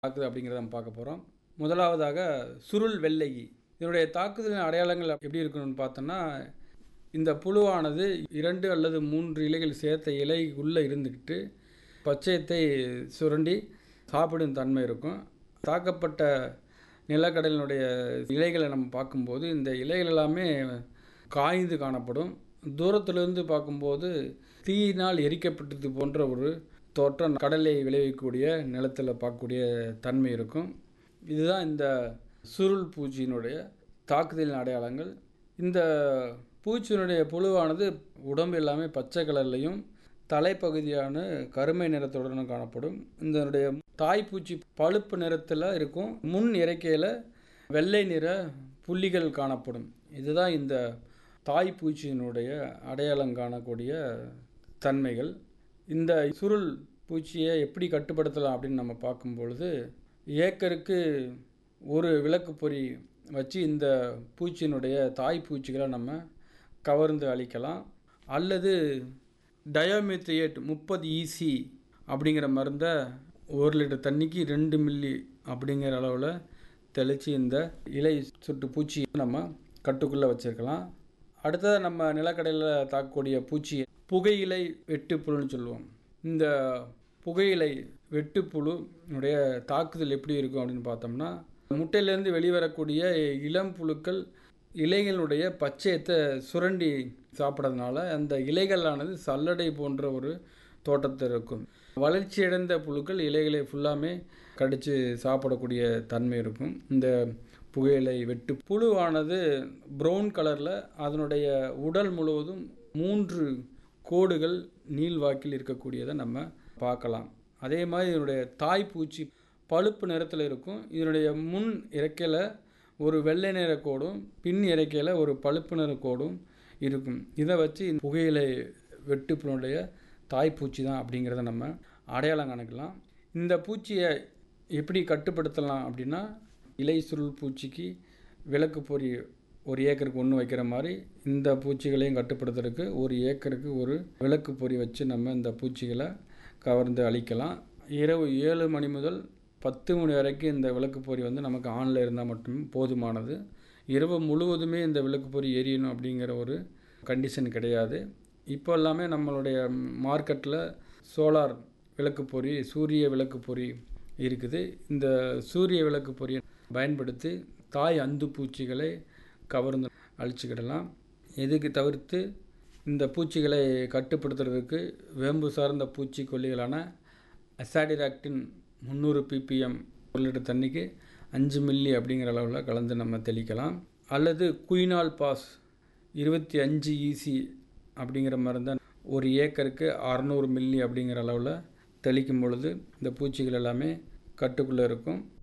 தாக்குது அப்படிங்கிறத நம்ம பார்க்க போகிறோம் முதலாவதாக சுருள் வெள்ளையி இதனுடைய தாக்குதலின் அடையாளங்கள் எப்படி இருக்கணும்னு பார்த்தோன்னா இந்த புழுவானது இரண்டு அல்லது மூன்று இலைகள் சேர்த்த இலை உள்ளே இருந்துக்கிட்டு பச்சையத்தை சுரண்டி சாப்பிடும் தன்மை இருக்கும் தாக்கப்பட்ட நிலக்கடலினுடைய இலைகளை நம்ம பார்க்கும்போது இந்த இலைகள் எல்லாமே காய்ந்து காணப்படும் தூரத்திலிருந்து பார்க்கும்போது தீயினால் எரிக்கப்பட்டது போன்ற ஒரு தோற்றம் கடலை விளைவிக்கக்கூடிய நிலத்தில் பார்க்கக்கூடிய தன்மை இருக்கும் இதுதான் இந்த சுருள் பூச்சியினுடைய தாக்குதலின் அடையாளங்கள் இந்த பூச்சியினுடைய புழுவானது உடம்பு எல்லாமே பச்சை கலர்லையும் தலைப்பகுதியான கருமை நிறத்துடனும் காணப்படும் இதனுடைய தாய்ப்பூச்சி பழுப்பு நிறத்தில் இருக்கும் முன் இறக்கையில் வெள்ளை நிற புள்ளிகள் காணப்படும் இதுதான் இந்த தாய்ப்பூச்சியினுடைய அடையாளம் காணக்கூடிய தன்மைகள் இந்த சுருள் பூச்சியை எப்படி கட்டுப்படுத்தலாம் அப்படின்னு நம்ம பார்க்கும் பொழுது ஏக்கருக்கு ஒரு விளக்கு பொறி வச்சு இந்த பூச்சியினுடைய தாய் பூச்சிகளை நம்ம கவர்ந்து அழிக்கலாம் அல்லது டயோமித்ரியேட் முப்பது ஈசி அப்படிங்கிற மருந்தை ஒரு லிட்டர் தண்ணிக்கு ரெண்டு மில்லி அப்படிங்கிற அளவில் தெளித்து இந்த இலை சுட்டு பூச்சியை நம்ம கட்டுக்குள்ளே வச்சுருக்கலாம் அடுத்தது நம்ம நிலக்கடையில் தாக்கக்கூடிய பூச்சி புகையிலை வெட்டுப்புழுன்னு சொல்லுவோம் இந்த புகையிலை வெட்டுப்புழுனுடைய தாக்குதல் எப்படி இருக்கும் அப்படின்னு பார்த்தோம்னா முட்டையிலேருந்து வெளிவரக்கூடிய இளம் புழுக்கள் இலைகளுடைய பச்சையத்தை சுரண்டி சாப்பிட்றதுனால அந்த இலைகளானது சல்லடை போன்ற ஒரு தோட்டத்தில் இருக்கும் வளர்ச்சியடைந்த புழுக்கள் இலைகளை ஃபுல்லாமே கடித்து சாப்பிடக்கூடிய தன்மை இருக்கும் இந்த புகையிலை வெட்டு புழுவானது ப்ரௌன் கலரில் அதனுடைய உடல் முழுவதும் மூன்று கோடுகள் நீள்வாக்கில் இருக்கக்கூடியதை நம்ம பார்க்கலாம் அதே மாதிரி இதனுடைய தாய்ப்பூச்சி பழுப்பு நிறத்தில் இருக்கும் இதனுடைய முன் இறக்கையில் ஒரு வெள்ளை நிற கோடும் பின் இறக்கையில் ஒரு பழுப்பு நிற கோடும் இருக்கும் இதை வச்சு புகையிலை வெட்டுப்பினுடைய தாய்ப்பூச்சி தான் அப்படிங்கிறத நம்ம அடையாளம் கணக்கலாம் இந்த பூச்சியை எப்படி கட்டுப்படுத்தலாம் அப்படின்னா இலை சுருள் பூச்சிக்கு விளக்கு பொறி ஒரு ஏக்கருக்கு ஒன்று வைக்கிற மாதிரி இந்த பூச்சிகளையும் கட்டுப்படுத்துறதுக்கு ஒரு ஏக்கருக்கு ஒரு விளக்கு பொறி வச்சு நம்ம இந்த பூச்சிகளை கவர்ந்து அழிக்கலாம் இரவு ஏழு மணி முதல் பத்து மணி வரைக்கும் இந்த விளக்கு பொறி வந்து நமக்கு ஆனில் இருந்தால் மட்டும் போதுமானது இரவு முழுவதுமே இந்த விளக்கு பொறி எரியணும் அப்படிங்கிற ஒரு கண்டிஷன் கிடையாது இப்போ எல்லாமே நம்மளுடைய மார்க்கெட்டில் சோலார் விளக்கு பொறி சூரிய விளக்கு பொறி இருக்குது இந்த சூரிய விளக்கு பொறியை பயன்படுத்தி தாய் அந்து பூச்சிகளை கவர்ந்து அழிச்சுக்கிடலாம் எதுக்கு தவிர்த்து இந்த பூச்சிகளை கட்டுப்படுத்துறதுக்கு வேம்பு சார்ந்த பூச்சிக்கொல்லிகளான அசாடிராக்டின் முந்நூறு பிபிஎம் ஒரு லிட்டர் தண்ணிக்கு அஞ்சு மில்லி அப்படிங்கிற அளவில் கலந்து நம்ம தெளிக்கலாம் அல்லது குயினால் பாஸ் இருபத்தி அஞ்சு ஈசி அப்படிங்கிற மருந்தை ஒரு ஏக்கருக்கு அறநூறு மில்லி அப்படிங்கிற அளவில் தெளிக்கும் பொழுது இந்த பூச்சிகள் எல்லாமே கட்டுக்குள்ளே இருக்கும்